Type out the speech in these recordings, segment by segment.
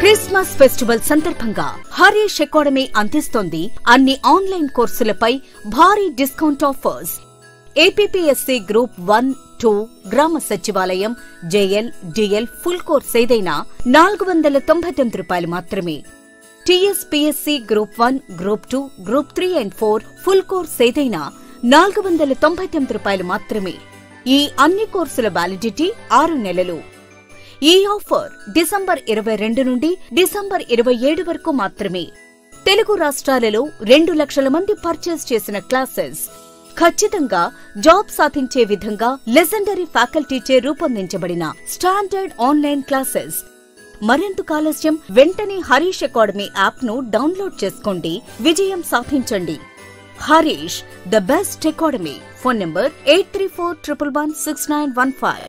Christmas festival సందర్భంగా Harish academy అందిస్తోంది అన్ని ఆన్లైన్ కోర్సులపై భారీ discount offers APPSC group one two Grama Sachivalayam JL DL full course ఏదైనా నాలుగు వందల తొంభై తొమ్మిది రూపాయలు మాత్రమే TSPSC group one group two group three and four full course ఏదైనా నాలుగు వందల తొంభై తొమ్మిది రూపాయలు మాత్రమే ఈ అన్ని కోర్సుల వ్యాలిడిటీ ఆరు నెలలు ఈ ఆఫర్ డిసెంబర్ ఇరవై రెండు నుండి డిసెంబర్ ఇరవై ఏడు వరకు మాత్రమే తెలుగు రాష్ట్రాలలో రెండు లక్షల మంది పర్చేస్ చేసిన క్లాసెస్ ఖచ్చితంగా జాబ్ సాధించే విధంగా లెజెండరీ ఫ్యాకల్టీచే రూపొందించబడిన స్టాండర్డ్ ఆన్లైన్ క్లాసెస్ మరెందుకు ఆలస్యం వెంటనే హరీష్ అకాడమీ యాప్ ను డౌన్లోడ్ చేసుకోండి విజయం సాధించండి Harish the best academy phone number eight three four triple one six nine one five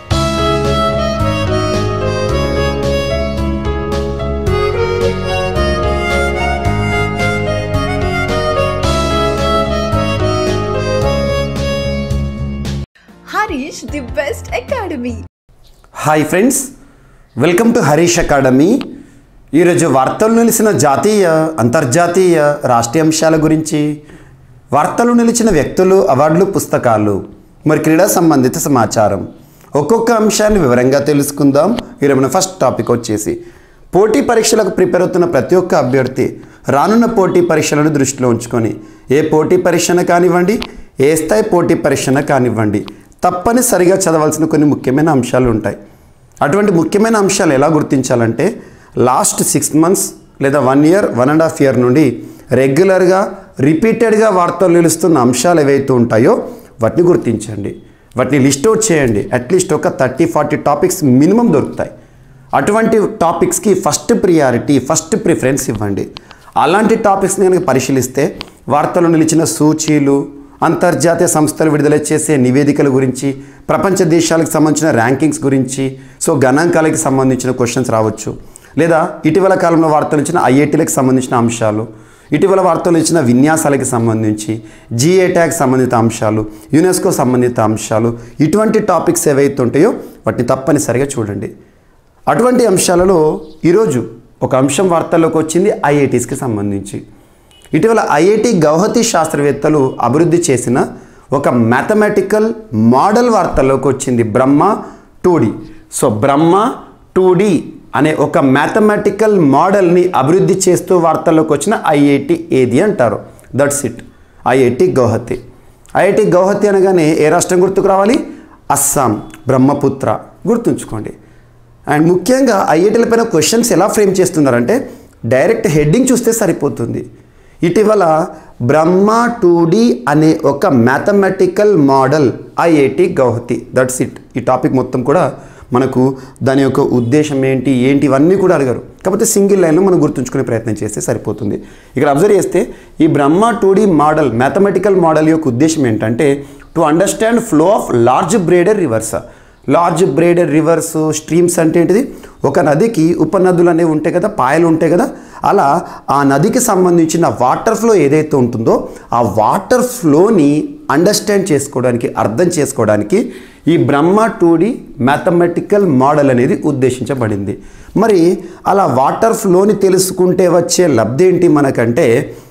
Harish, the best academy. Hi friends welcome to Harish academy ఈరోజు వార్తలు నిలిచిన జాతీయ అంతర్జాతీయ రాష్ట్రీయ అంశాల గురించి వార్తలు నిలిచిన వ్యక్తులు అవార్డులు పుస్తకాలు మరి క్రీడా సంబంధిత సమాచారం ఒక్కొక్క అంశాన్ని వివరంగా తెలుసుకుందాం ఈరోజు మన ఫస్ట్ టాపిక్ వచ్చేసి పోటీ పరీక్షలకు ప్రిపేర్ అవుతున్న ప్రతి ఒక్క అభ్యర్థి రానున్న పోటీ పరీక్షలను దృష్టిలో ఉంచుకొని ఏ పోటీ పరీక్షను కానివ్వండి ఏ స్థాయి పోటీ పరీక్షను కానివ్వండి తప్పనిసరిగా చదవాల్సిన కొన్ని ముఖ్యమైన అంశాలు ఉంటాయి అటువంటి ముఖ్యమైన అంశాలు ఎలా గుర్తించాలంటే లాస్ట్ సిక్స్ మంత్స్ లేదా one year one and half year నుండి రెగ్యులర్గా రిపీటెడ్గా వార్తలు నిలుస్తున్న అంశాలు ఏవైతే ఉంటాయో వాటిని గుర్తించండి వాటిని లిస్ట్ అవుట్ చేయండి అట్లీస్ట్ ఒక థర్టీ ఫార్టీ టాపిక్స్ మినిమం దొరుకుతాయి అటువంటి టాపిక్స్కి ఫస్ట్ ప్రియారిటీ ఫస్ట్ ప్రిఫరెన్స్ ఇవ్వండి అలాంటి టాపిక్స్ని కనుక పరిశీలిస్తే వార్తలు నిలిచిన సూచీలు అంతర్జాతీయ సంస్థలు విడుదల చేసే నివేదికల గురించి ప్రపంచ దేశాలకు సంబంధించిన ర్యాంకింగ్స్ గురించి సో గణాంకాలకి సంబంధించిన క్వశ్చన్స్ రావచ్చు లేదా ఇటీవల కాలంలో వార్తలు ఇచ్చిన ఐఐటీలకు సంబంధించిన అంశాలు ఇటీవల వార్తలు ఇచ్చిన విన్యాసాలకి సంబంధించి జిఏ ట్యాగ్ సంబంధిత అంశాలు యునెస్కో సంబంధిత అంశాలు ఇటువంటి టాపిక్స్ ఏవైతే ఉంటాయో వాటిని తప్పనిసరిగా చూడండి అటువంటి అంశాలలో ఈరోజు ఒక అంశం వార్తల్లోకి వచ్చింది ఐఐటీస్కి సంబంధించి ఇటీవల ఐఐటి గౌహతి శాస్త్రవేత్తలు అభివృద్ధి చేసిన ఒక మ్యాథమెటికల్ మోడల్ వార్తల్లోకి వచ్చింది బ్రహ్మ టూడి సో బ్రహ్మ టూడి అనే ఒక మ్యాథమెటికల్ మోడల్ని అభివృద్ధి చేస్తూ వార్తల్లోకి వచ్చిన ఐఐటి ఏది అంటారు that's it IIT Guwahati IIT Guwahati అనగానే ఏ రాష్ట్రం గుర్తుకు రావాలి అస్సాం బ్రహ్మపుత్ర గుర్తుంచుకోండి అండ్ ముఖ్యంగా ఐఐటీల పైన క్వశ్చన్స్ ఎలా ఫ్రేమ్ చేస్తున్నారంటే డైరెక్ట్ హెడ్డింగ్ చూస్తే సరిపోతుంది ఇటీవల బ్రహ్మ టూడి అనే ఒక mathematical model IIT Guwahati that's it ఈ టాపిక్ మొత్తం కూడా మనకు దాని యొక్క ఉద్దేశం ఏంటి ఏంటి ఇవన్నీ కూడా అడిగారు కాకపోతే సింగిల్ లైన్లో మనం గుర్తుంచుకునే ప్రయత్నం చేస్తే సరిపోతుంది ఇక్కడ అబ్జర్వ్ చేస్తే ఈ Brahma two D model mathematical model యొక్క ఉద్దేశం ఏంటంటే to understand flow of large braider rivers large braider rivers streams అంటే ఏంటిది ఒక నదికి ఉపనదులు అనేవి ఉంటాయి కదా పాయలు ఉంటాయి కదా అలా ఆ నదికి సంబంధించిన వాటర్ ఫ్లో ఏదైతే ఉంటుందో ఆ వాటర్ ఫ్లోని అండర్స్టాండ్ చేసుకోవడానికి అర్థం చేసుకోవడానికి ఈ బ్రహ్మ టూడి మ్యాథమెటికల్ మోడల్ అనేది ఉద్దేశించబడింది మరి అలా వాటర్ ఫ్లోని తెలుసుకుంటే వచ్చే లబ్ధి ఏంటి మనకంటే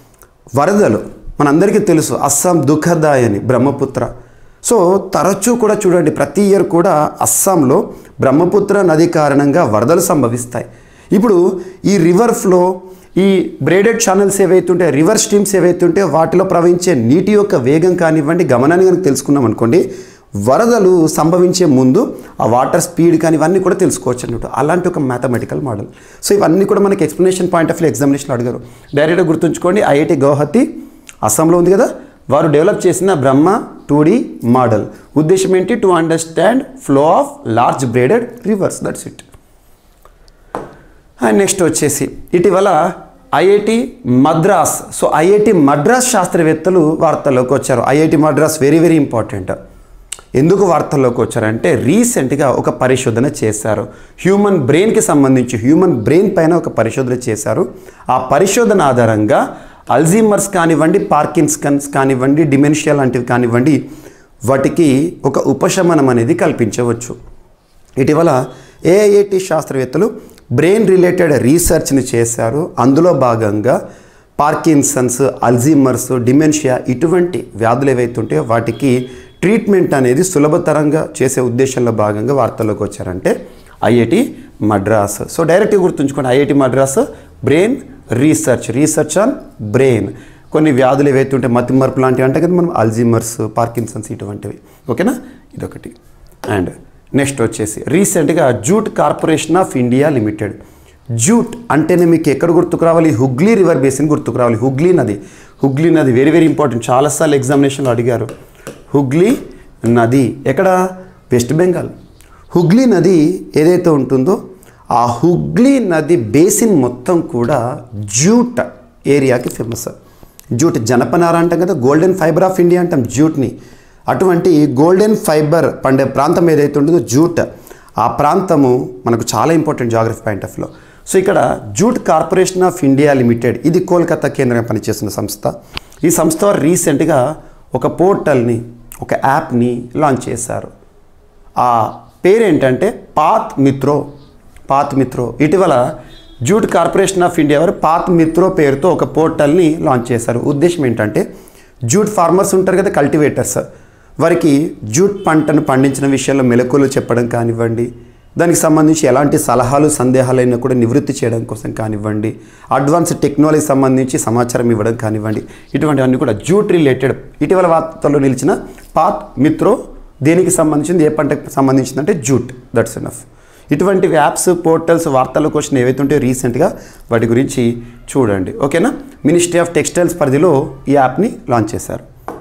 వరదలు మనందరికీ తెలుసు అస్సాం దుఃఖదాయని బ్రహ్మపుత్ర సో తరచూ కూడా చూడండి ప్రతి ఇయర్ కూడా అస్సాంలో బ్రహ్మపుత్ర నది కారణంగా వరదలు సంభవిస్తాయి ఇప్పుడు ఈ రివర్ ఫ్లో ఈ బ్రేడెడ్ ఛానల్స్ ఏవైతే ఉంటాయో రివర్ స్ట్రీమ్స్ ఏవైతే ఉంటాయో వాటిలో ప్రవహించే నీటి యొక్క వేగం కానివ్వండి గమనాన్ని కనుక తెలుసుకున్నాం అనుకోండి వరదలు సంభవించే ముందు ఆ వాటర్ స్పీడ్ కానీ ఇవన్నీ కూడా తెలుసుకోవచ్చు అన్నట్టు అలాంటి ఒక మ్యాథమెటికల్ మోడల్ సో ఇవన్నీ కూడా మనకి ఎక్స్ప్లెనేషన్ పాయింట్ ఆఫ్ వ్యూ ఎగ్జామినేషన్లో అడిగారు డైరెక్ట్గా గుర్తుంచుకోండి ఐఐటి గౌహతి అస్సాంలో ఉంది కదా వారు డెవలప్ చేసిన బ్రహ్మ టూడి మోడల్ ఉద్దేశం ఏంటి to understand flow of large braided rivers that's it and next వచ్చేసి ఇటీవల IIT Madras so IIT Madras శాస్త్రవేత్తలు వార్తల్లోకి వచ్చారు IIT Madras very very important ఎందుకు వార్తల్లోకి వచ్చారంటే రీసెంట్గా ఒక పరిశోధన చేశారు హ్యూమన్ బ్రెయిన్కి సంబంధించి హ్యూమన్ బ్రెయిన్ పైన ఒక పరిశోధన చేశారు ఆ పరిశోధన ఆధారంగా అల్జీమర్స్ కానివ్వండి పార్కిన్స్కన్స్ కానివ్వండి డిమెన్షియా లాంటివి కానివ్వండి వాటికి ఒక ఉపశమనం అనేది కల్పించవచ్చు ఇటీవల ఏఐఐటి శాస్త్రవేత్తలు బ్రెయిన్ రిలేటెడ్ రీసెర్చ్ని చేశారు అందులో భాగంగా పార్కిన్సన్స్ అల్జీమర్స్ డిమెన్షియా ఇటువంటి వ్యాధులు ఏవైతే ఉంటాయో వాటికి ట్రీట్మెంట్ అనేది సులభతరంగా చేసే ఉద్దేశంలో భాగంగా వార్తల్లోకి వచ్చారంటే ఐఐటి మద్రాస్ సో డైరెక్ట్గా గుర్తుంచుకోండి IIT Madras brain research research on brain కొన్ని వ్యాధులు ఏవైతే ఉంటే మతిమరుపు లాంటివి అంటే కదా మనం అల్జీమర్స్ పార్కిన్సన్స్ ఇటువంటివి ఓకేనా ఇదొకటి అండ్ నెక్స్ట్ వచ్చేసి రీసెంట్గా jute corporation of India limited jute అంటేనే మీకు ఎక్కడ గుర్తుకు రావాలి హుగ్లీ రివర్ బేసిన్ గుర్తుకు రావాలి హుగ్లీ నది హుగ్లీ నది వెరీ వెరీ ఇంపార్టెంట్ చాలాసార్లు ఎగ్జామినేషన్లో అడిగారు హుగ్లీ నది ఎక్కడ వెస్ట్ బెంగాల్ హుగ్లీ నది ఏదైతే ఉంటుందో ఆ హుగ్లీ నది బేసిన్ మొత్తం కూడా జూట్ ఏరియాకి ఫేమస్ జూట్ జనపనార అంటాం కదా గోల్డెన్ ఫైబర్ ఆఫ్ ఇండియా అంటాం జూట్ని అటువంటి గోల్డెన్ ఫైబర్ పండే ప్రాంతం ఏదైతే ఉంటుందో జూట్ ఆ ప్రాంతము మనకు చాలా ఇంపార్టెంట్ జాగ్రఫీ పాయింట్ ఆఫ్ లో సో ఇక్కడ jute corporation of India limited ఇది కోల్కతా కేంద్రంగా పనిచేస్తున్న సంస్థ ఈ సంస్థ వారు రీసెంట్గా ఒక పోర్టల్ని ఒక యాప్ని లాంచ్ చేశారు ఆ పేరేంటంటే పాత్ మిత్రో పాత్ మిత్రో ఇటీవల జూట్ కార్పొరేషన్ ఆఫ్ ఇండియా వారు పాత్ మిత్రో పేరుతో ఒక పోర్టల్ని లాంచ్ చేశారు ఉద్దేశం ఏంటంటే జూట్ ఫార్మర్స్ ఉంటారు కదా కల్టివేటర్స్ వారికి జూట్ పంటను పండించిన విషయంలో మెలకువలు చెప్పడం కానివ్వండి దానికి సంబంధించి ఎలాంటి సలహాలు సందేహాలైనా కూడా నివృత్తి చేయడం కోసం కానివ్వండి అడ్వాన్స్ టెక్నాలజీ సంబంధించి సమాచారం ఇవ్వడం కానివ్వండి ఇటువంటివన్నీ కూడా జూట్ రిలేటెడ్ ఇటీవల వార్తల్లో నిలిచిన పాత్ మిత్రో దేనికి సంబంధించింది ఏ పంటకు సంబంధించింది అంటే జూట్ దట్స్ ఎనఫ్ ఇటువంటి యాప్స్ పోర్టల్స్ వార్తల క్వశ్చన్ ఏవైతే ఉంటే రీసెంట్గా వాటి గురించి చూడండి ఓకేనా మినిస్ట్రీ ఆఫ్ టెక్స్టైల్స్ పరిధిలో ఈ యాప్ని లాంచ్ చేశారు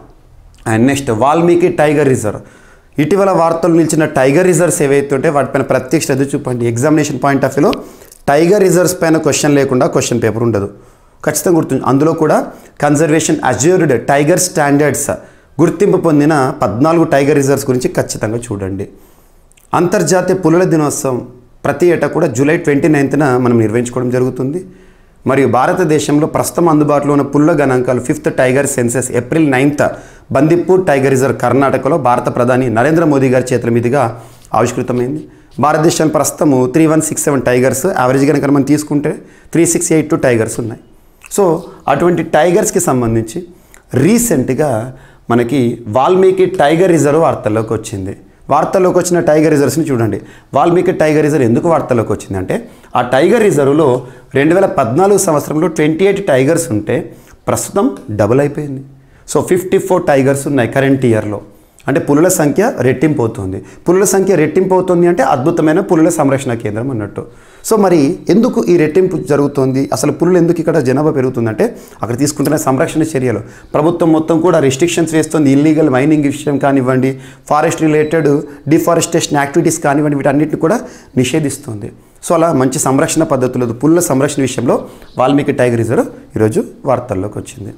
and next Valmiki tiger reserve ఇటీవల వార్తలు నిలిచిన టైగర్ రిజర్వ్స్ ఏవైతే ఉంటే వాటిపైన ప్రత్యేక శ్రద్ధ చూపండి ఎగ్జామినేషన్ పాయింట్ ఆఫ్ వ్యూలో టైగర్ రిజర్వ్స్ పైన క్వశ్చన్ లేకుండా క్వశ్చన్ పేపర్ ఉండదు ఖచ్చితంగా గుర్తు అందులో కూడా కన్జర్వేషన్ అజ్యూర్డ్ టైగర్ స్టాండర్డ్స్ గుర్తింపు పొందిన పద్నాలుగు టైగర్ రిజర్వ్స్ గురించి ఖచ్చితంగా చూడండి అంతర్జాతీయ పులుల దినోత్సవం ప్రతి ఏటా కూడా జూలై ట్వంటీ నైన్త్న మనం నిర్వహించుకోవడం జరుగుతుంది మరియు భారతదేశంలో ప్రస్తుతం అందుబాటులో ఉన్న పుల్ల గణాంకాలు fifth tiger census April ninth Bandipur tiger reserve కర్ణాటకలో భారత ప్రధాని నరేంద్ర మోదీ గారి చేతుల మీదుగా ఆవిష్కృతమైంది భారతదేశం ప్రస్తుతము three one six seven tigers average కనుక మనం తీసుకుంటే three six eight two tigers ఉన్నాయి సో అటువంటి టైగర్స్కి సంబంధించి రీసెంట్గా మనకి వాల్మీకి టైగర్ రిజర్వ్ వార్తల్లోకి వచ్చింది వార్తల్లోకి వచ్చిన టైగర్ రిజర్వ్స్ని చూడండి వాల్మీకి టైగర్ రిజర్వ్ ఎందుకు వార్తల్లోకి వచ్చిందంటే ఆ టైగర్ రిజర్వ్లో రెండు వేల పద్నాలుగు సంవత్సరంలో ట్వంటీ ఎయిట్ టైగర్స్ ఉంటే ప్రస్తుతం డబుల్ అయిపోయింది సో ఫిఫ్టీ ఫోర్ టైగర్స్ ఉన్నాయి కరెంట్ ఇయర్లో అంటే పులుల సంఖ్య రెట్టింపు అవుతుంది పులుల సంఖ్య రెట్టింపు అవుతుంది అంటే అద్భుతమైన పులుల సంరక్షణ కేంద్రం అన్నట్టు సో మరి ఎందుకు ఈ రెట్టింపు జరుగుతుంది అసలు పులులు ఎందుకు ఇక్కడ జనాభా పెరుగుతుందంటే అక్కడ తీసుకుంటున్న సంరక్షణ చర్యలు ప్రభుత్వం మొత్తం కూడా రెస్ట్రిక్షన్స్ వేస్తుంది ఇల్లీగల్ మైనింగ్ విషయం కానివ్వండి ఫారెస్ట్ రిలేటెడ్ డిఫారెస్టేషన్ యాక్టివిటీస్ కానివ్వండి వీటన్నిటిని కూడా నిషేధిస్తుంది సో అలా మంచి సంరక్షణ పద్ధతులు పుల్ల సంరక్షణ విషయంలో వాల్మీకి టైగర్ రిజర్వ్ ఈరోజు వార్తల్లోకి వచ్చింది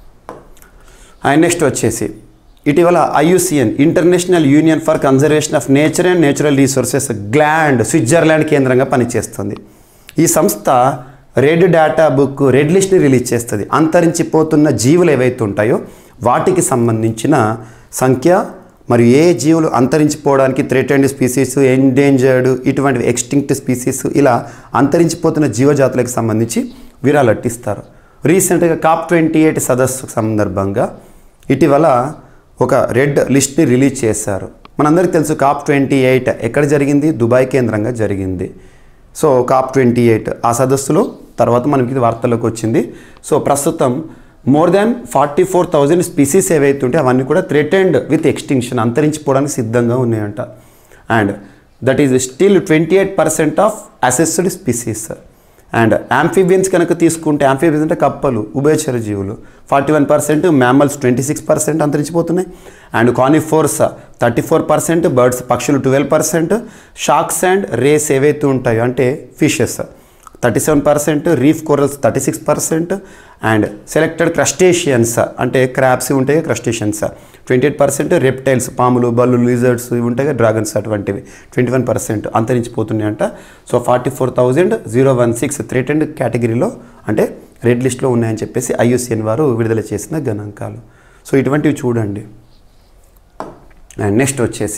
అండ్ నెక్స్ట్ వచ్చేసి ఇటీవల IUCN international union for conservation of nature and natural resources Gland Switzerland కేంద్రంగా పనిచేస్తుంది ఈ సంస్థ రెడ్ డేటా బుక్ రెడ్ లిస్ట్ని రిలీజ్ చేస్తుంది అంతరించిపోతున్న జీవులు ఏవైతే ఉంటాయో వాటికి సంబంధించిన సంఖ్య మరియు ఏ జీవులు అంతరించిపోవడానికి థ్రెటెండ్ స్పీసీస్ ఎండేంజర్డ్ ఇటువంటి ఎక్స్టింక్ట్ స్పీసీస్ ఇలా అంతరించిపోతున్న జీవజాతులకు సంబంధించి విరాలు అట్టిస్తారు రీసెంట్గా కాప్ ట్వంటీ ఎయిట్ సదస్సు సందర్భంగా ఇటీవల ఒక రెడ్ లిస్ట్ని రిలీజ్ చేశారు మనందరికీ తెలుసు కాప్ ట్వంటీ ఎయిట్ ఎక్కడ జరిగింది దుబాయ్ కేంద్రంగా జరిగింది సో కాప్ ట్వంటీ ఎయిట్ ఆ సదస్సులో తర్వాత మనకి ఇది వార్తల్లోకి వచ్చింది సో ప్రస్తుతం more than forty four thousand species ఏవైతే ఉంటే అవన్నీ కూడా థ్రెటెండ్ విత్ ఎక్స్టింక్షన్ అంతరించిపోవడానికి సిద్ధంగా ఉన్నాయంట and that is still twenty eight percent of assessed species and amphibians కనుక తీసుకుంటే యాంఫీబియన్స్ అంటే కప్పలు ఉభయచర జీవులు forty one percent mammals twenty six percent అంతరించిపోతున్నాయి and conifers thirty four percent birds పక్షులు twelve percent sharks and rays ఏవైతే ఉంటాయో అంటే fishes thirty seven percent reef corals thirty six percent and selected crustaceans అంటే క్రాబ్స్ ఉంటాయి crustaceans twenty eight percent reptiles పాములు బల్లు lizards ఇవి ఉంటాయి డ్రాగన్స్ అటువంటివి ట్వంటీ వన్ పర్సెంట్ అంతరించిపోతున్నాయంట so forty four thousand zero one six threatened కేటగిరీలో అంటే రెడ్ లిస్ట్లో ఉన్నాయని చెప్పేసి ఐయుసిఎన్ వారు విడుదల చేసిన గణాంకాలు సో ఇటువంటివి చూడండి అండ్ నెక్స్ట్ వచ్చేసి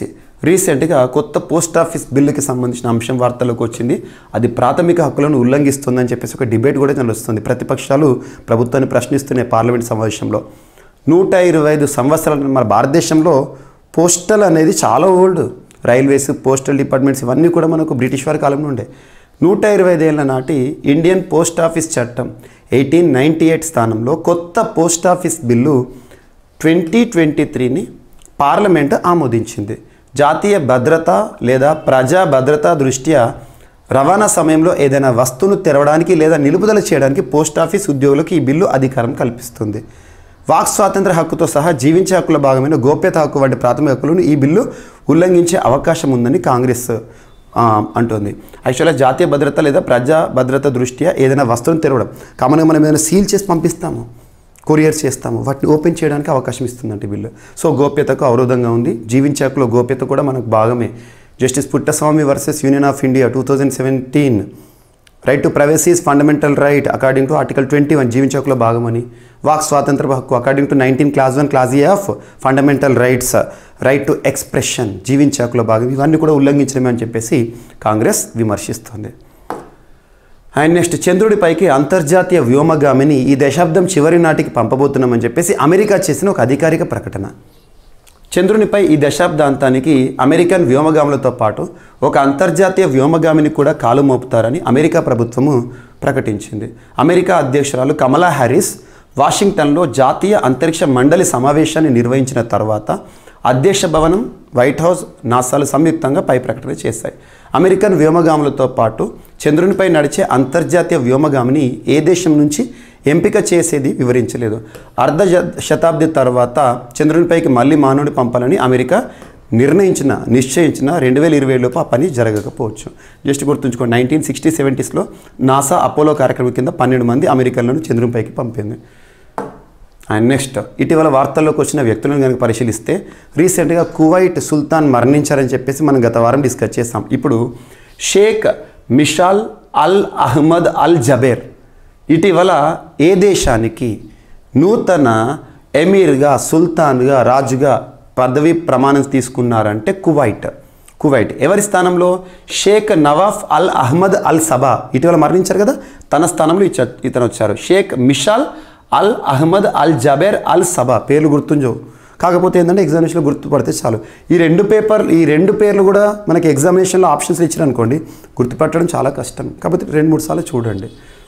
రీసెంట్గా కొత్త పోస్ట్ ఆఫీస్ బిల్లుకి సంబంధించిన అంశం వార్తల్లోకి వచ్చింది అది ప్రాథమిక హక్కులను ఉల్లంఘిస్తుందని చెప్పేసి ఒక డిబేట్ కూడా నడుస్తుంది ప్రతిపక్షాలు ప్రభుత్వాన్ని ప్రశ్నిస్తున్నాయి పార్లమెంట్ సమావేశంలో నూట ఇరవై ఐదు సంవత్సరాల మన భారతదేశంలో పోస్టల్ అనేది చాలా ఓల్డ్ రైల్వేస్ పోస్టల్ డిపార్ట్మెంట్స్ ఇవన్నీ కూడా మనకు బ్రిటిష్ వారి కాలంలో ఉండే నూట ఇరవై ఐదేళ్ల నాటి ఇండియన్ పోస్ట్ ఆఫీస్ చట్టం ఎయిటీన్ నైంటీ ఎయిట్ స్థానంలో కొత్త post office bill twenty twenty త్రీని పార్లమెంట్ ఆమోదించింది జాతీయ భద్రత లేదా ప్రజా భద్రత దృష్ట్యా రవాణా సమయంలో ఏదైనా వస్తువును తెరవడానికి లేదా నిలుపుదల చేయడానికి పోస్ట్ ఆఫీస్ ఉద్యోగులకు ఈ బిల్లు అధికారం కల్పిస్తుంది వాక్ స్వాతంత్ర హక్కుతో సహా జీవించే హక్కుల భాగమైన గోప్యత హక్కు వంటి ప్రాథమిక హక్కులను ఈ బిల్లు ఉల్లంఘించే అవకాశం ఉందని కాంగ్రెస్ ఆ, అంటుంది యాక్చువల్గా జాతీయ భద్రత లేదా ప్రజా భద్రత దృష్ట్యా ఏదైనా వస్తువును తెరవడం కామన్గా మనం ఏదైనా సీల్ చేసి పంపిస్తాము కొరియర్ చేస్తాము వాటిని ఓపెన్ చేయడానికి అవకాశం ఇస్తుందంటే బిల్లు సో గోప్యతకు అవరోధంగా ఉంది జీవించే హక్కులో గోప్యత కూడా మనకు భాగమే justice Puttaswamy versus union of India two thousand seventeen right to privacy is fundamental right according to article twenty one జీవించే హక్కులో భాగమని వాక్ స్వాతంత్ర హక్కు according to nineteen clause one clause A of fundamental rights right to expression జీవించే హక్కులో భాగం ఇవన్నీ కూడా ఉల్లంఘించడమే అని చెప్పేసి కాంగ్రెస్ విమర్శిస్తుంది అండ్ నెక్స్ట్ చంద్రుడిపైకి అంతర్జాతీయ వ్యోమగామిని ఈ దశాబ్దం చివరి నాటికి పంపబోతున్నామని చెప్పేసి అమెరికా చేసిన ఒక అధికారిక ప్రకటన చంద్రునిపై ఈ దశాబ్దాంతానికి అమెరికన్ వ్యోమగాములతో పాటు ఒక అంతర్జాతీయ వ్యోమగామిని కూడా కాలు మోపుతారని అమెరికా ప్రభుత్వము ప్రకటించింది అమెరికా అధ్యక్షురాలు కమలా హ్యారిస్ వాషింగ్టన్లో జాతీయ అంతరిక్ష మండలి సమావేశాన్ని నిర్వహించిన తర్వాత అధ్యక్ష భవనం వైట్ హౌస్ నాసాలు సంయుక్తంగా పై ప్రకటన చేశాయి అమెరికన్ వ్యోమగాములతో పాటు చంద్రునిపై నడిచే అంతర్జాతీయ వ్యోమగామిని ఏ దేశం నుంచి ఎంపిక చేసేది వివరించలేదు అర్ధ జ- శతాబ్ది తర్వాత చంద్రునిపైకి మళ్ళీ మానవుడి పంపాలని అమెరికా నిర్ణయించిన నిశ్చయించిన రెండు వేల ఇరవై లోపు ఆ పని జరగకపోవచ్చు జస్ట్ గుర్తుంచుకోండి నైన్టీన్ సిక్స్టీ సెవెంటీస్లో నాసా అపోలో కార్యక్రమం కింద పన్నెండు మంది అమెరికన్లను చంద్రునిపైకి పంపింది అండ్ నెక్స్ట్ ఇటీవల వార్తల్లోకి వచ్చిన వ్యక్తులను కనుక పరిశీలిస్తే రీసెంట్గా కువైట్ సుల్తాన్ మరణించారని చెప్పేసి మనం గత వారం డిస్కస్ చేసాం ఇప్పుడు షేక్ మిషాల్ అల్ అహ్మద్ అల్ జబేర్ ఇటీవల ఏ దేశానికి నూతన ఎమీర్గా సుల్తాన్గా రాజుగా పదవి ప్రమాణం తీసుకున్నారంటే కువైట్ కువైట్ ఎవరి స్థానంలో Sheikh Nawaf al Ahmad al Sabah ఇటీవల మరణించారు కదా తన స్థానంలో ఇచ్చ ఇతను వచ్చారు షేక్ మిషాల్ అల్ అహ్మద్ అల్ జబేర్ అల్ సబా పేర్లు గుర్తుంచో కాకపోతే ఏంటంటే ఎగ్జామినేషన్లో గుర్తుపడితే చాలు ఈ రెండు పేపర్ ఈ రెండు పేర్లు కూడా మనకి ఎగ్జామినేషన్లో ఆప్షన్స్ ఇచ్చారు అనుకోండి గుర్తుపట్టడం చాలా కష్టం కాకపోతే రెండు మూడు సార్లు చూడండి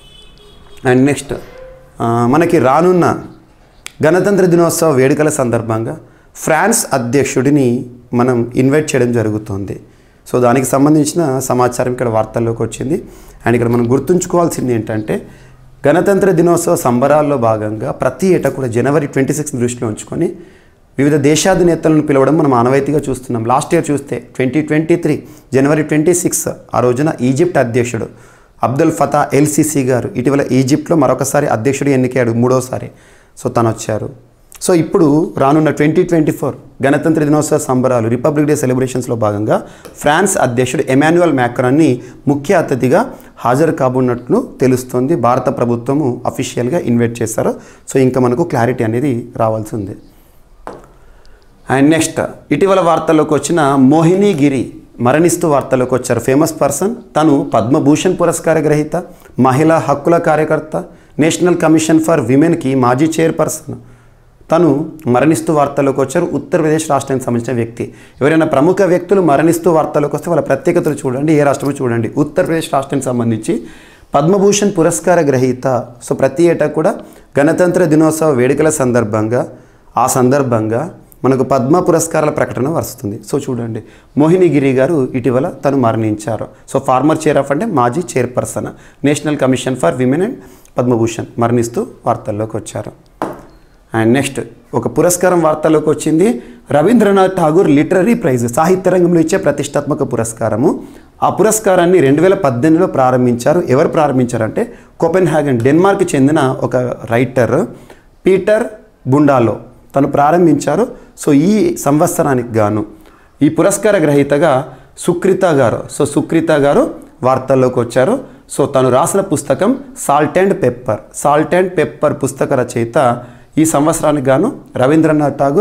అండ్ నెక్స్ట్ ఆ, మనకి రానున్న గణతంత్ర దినోత్సవ వేడుకల సందర్భంగా ఫ్రాన్స్ అధ్యక్షుడిని మనం ఇన్వైట్ చేయడం జరుగుతుంది సో దానికి సంబంధించిన సమాచారం ఇక్కడ వార్తల్లోకి వచ్చింది అండ్ ఇక్కడ మనం గుర్తుంచుకోవాల్సింది ఏంటంటే గణతంత్ర దినోత్సవ సంబరాల్లో భాగంగా ప్రతి ఏటా కూడా జనవరి ట్వంటీ సిక్స్ దృష్టిలో ఉంచుకొని వివిధ దేశాధినేతలను పిలవడం మనం ఆనవాయితీగా చూస్తున్నాం లాస్ట్ ఇయర్ చూస్తే ట్వంటీ ట్వంటీ త్రీ జనవరి ట్వంటీ సిక్స్ ఆ రోజున ఈజిప్ట్ అధ్యక్షుడు అబ్దుల్ ఫతా ఎల్సిసి గారు ఇటీవల ఈజిప్ట్లో మరొకసారి అధ్యక్షుడు ఎన్నికయ్యాడు మూడోసారి సో తను వచ్చారు సో ఇప్పుడు రానున్న ట్వంటీ ట్వంటీ ఫోర్ గణతంత్ర దినోత్సవ సంబరాలు రిపబ్లిక్ డే సెలబ్రేషన్స్లో భాగంగా ఫ్రాన్స్ అధ్యక్షుడు ఎమాన్యుయల్ మ్యాక్రాన్ని ముఖ్య అతిథిగా హాజరు కాబోన్నట్లు తెలుస్తోంది భారత ప్రభుత్వము అఫీషియల్గా ఇన్వైట్ చేశారు సో ఇంకా మనకు క్లారిటీ అనేది రావాల్సి ఉంది అండ్ నెక్స్ట్ ఇటీవల వార్తల్లోకి వచ్చిన మోహిని గిరి మరణిస్తూ వార్తల్లోకి వచ్చారు ఫేమస్ పర్సన్ తను పద్మభూషణ్ పురస్కార గ్రహీత మహిళా హక్కుల కార్యకర్త నేషనల్ కమిషన్ ఫర్ విమెన్కి మాజీ చైర్పర్సన్ తను మరణిస్తూ వార్తల్లోకి వచ్చారు ఉత్తరప్రదేశ్ రాష్ట్రానికి సంబంధించిన వ్యక్తి ఎవరైనా ప్రముఖ వ్యక్తులు మరణిస్తూ వార్తల్లోకి వస్తే వాళ్ళ ప్రత్యేకతలు చూడండి ఏ రాష్ట్రమో చూడండి ఉత్తరప్రదేశ్ రాష్ట్రానికి సంబంధించి పద్మభూషణ్ పురస్కార గ్రహీత సో ప్రతి ఏటా కూడా గణతంత్ర దినోత్సవ వేడుకల సందర్భంగా ఆ సందర్భంగా మనకు పద్మ పురస్కారాల ప్రకటన వస్తుంది సో చూడండి మోహిని గిరి గారు ఇటీవల తను మరణించారు సో ఫార్మర్ చైర్ ఆఫ్ అంటే మాజీ chairperson national commission for women and Padma Bhushan మరణిస్తూ వార్తల్లోకి వచ్చారు అండ్ నెక్స్ట్ ఒక పురస్కారం వార్తల్లోకి వచ్చింది రవీంద్రనాథ్ ఠాగూర్ లిటరరీ ప్రైజ్ సాహిత్య రంగంలో ఇచ్చే ప్రతిష్టాత్మక పురస్కారము ఆ పురస్కారాన్ని రెండు వేల పద్దెనిమిదిలో ప్రారంభించారు ఎవరు ప్రారంభించారంటే కోపెన్ హ్యాగన్ డెన్మార్క్ చెందిన ఒక రైటర్ పీటర్ బుండాలో తను ప్రారంభించారు సో ఈ సంవత్సరానికి గాను ఈ పురస్కార గ్రహీతగా సుక్రిత గారు సో సుక్రిత గారు వార్తల్లోకి వచ్చారు సో తను రాసిన పుస్తకం salt and pepper salt and pepper పుస్తక రచయిత ఈ సంవత్సరానికి గాను రవీంద్రనాథ్ ఠాగూర్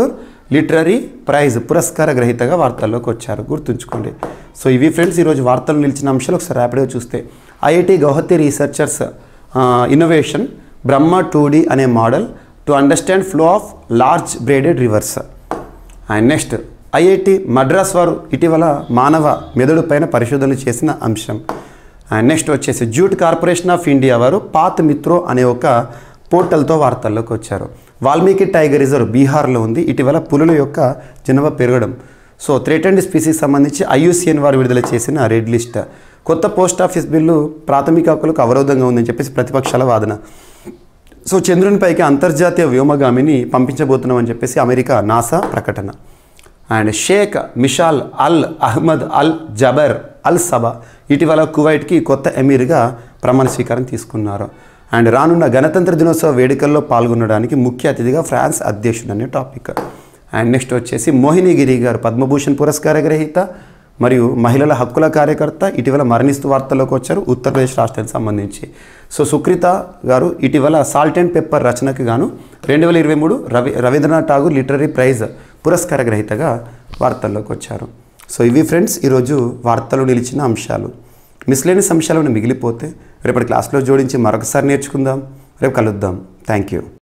లిటరరీ ప్రైజ్ పురస్కార గ్రహీతగా వార్తల్లోకి వచ్చారు గుర్తుంచుకోండి సో ఇవి ఫ్రెండ్స్ ఈరోజు వార్తలు నిలిచిన అంశాలు ఒకసారి ర్యాపిడ్గా చూస్తే IIT Guwahati researchers innovation Brahma two అనే model to understand flow of large braided rivers and next IIT Madras వారు ఇటీవల మానవ మెదడు పైన పరిశోధనలు చేసిన అంశం అండ్ నెక్స్ట్ వచ్చేసి జూట్ కార్పొరేషన్ ఆఫ్ ఇండియా వారు పాత్ మిత్రో అనే ఒక పోర్టల్తో వార్తల్లోకి వచ్చారు వాల్మీకి టైగర్ రిజర్వ్ బీహార్లో ఉంది ఇటీవల పులుల యొక్క జనాభా పెరగడం సో థ్రెటెండ్ స్పీసీస్ సంబంధించి ఐయుసిఎన్ వారు విడుదల చేసిన రెడ్ లిస్ట్ కొత్త పోస్ట్ ఆఫీస్ బిల్లు ప్రాథమిక హక్కులకు అవరోధంగా ఉందని చెప్పేసి ప్రతిపక్షాల వాదన సో చంద్రునిపైకి అంతర్జాతీయ వ్యోమగామిని పంపించబోతున్నామని చెప్పేసి అమెరికా నాసా ప్రకటన and Sheikh Mishal al Ahmad al Jaber al Sabah ఇటీవల కువైట్కి కొత్త ఎమీర్గా ప్రమాణ స్వీకారం తీసుకున్నారు అండ్ రానున్న గణతంత్ర దినోత్సవ వేడుకల్లో పాల్గొనడానికి ముఖ్య అతిథిగా ఫ్రాన్స్ అధ్యక్షుడు అనే టాపిక్ అండ్ నెక్స్ట్ వచ్చేసి మోహిని గిరి గారు పద్మభూషణ్ పురస్కార గ్రహీత మరియు మహిళల హక్కుల కార్యకర్త ఇటీవల మరణిస్తూ వార్తల్లోకి వచ్చారు ఉత్తరప్రదేశ్ రాష్ట్రానికి సంబంధించి సో సుకృత గారు ఇటీవల సాల్ట్ అండ్ పెప్పర్ రచనకు గాను రెండు వేల ఇరవై మూడు రవి రవీంద్రనాథ్ ఠాగూర్ లిటరీ ప్రైజ్ పురస్కార గ్రహీతగా వార్తల్లోకి వచ్చారు సో ఇవి ఫ్రెండ్స్ ఈరోజు వార్తలు నిలిచిన అంశాలు మిస్లేనియస్ అంశాలను మిగిలిపోతే రేపటి క్లాస్లో జోడించి మరొకసారి నేర్చుకుందాం రేపు కలుద్దాం థ్యాంక్ యూ